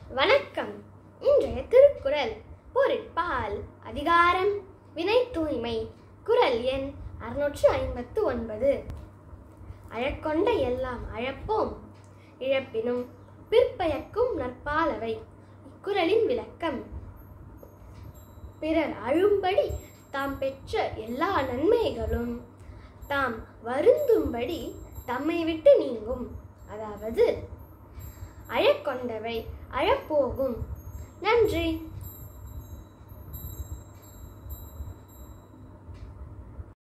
வணக்கம் இன்றைய திருக்குறள் பொருட்பால் அதிகாரம் வினை தூய்மை குறள் எண் அறுநூற்று ஐம்பத்து ஒன்பது அழக்கொண்ட எல்லாம் அழப்போம் இழப்பினும் பிற்பயக்கும் நற்பாலவை இக்குறளின் விளக்கம் பிறர் அழும்படி தாம் பெற்ற எல்லா நன்மைகளும் தாம் வருந்தும்படி தம்மை விட்டு நீங்கும் அதாவது அழக்கொண்டவை அழப்போகும் நன்றி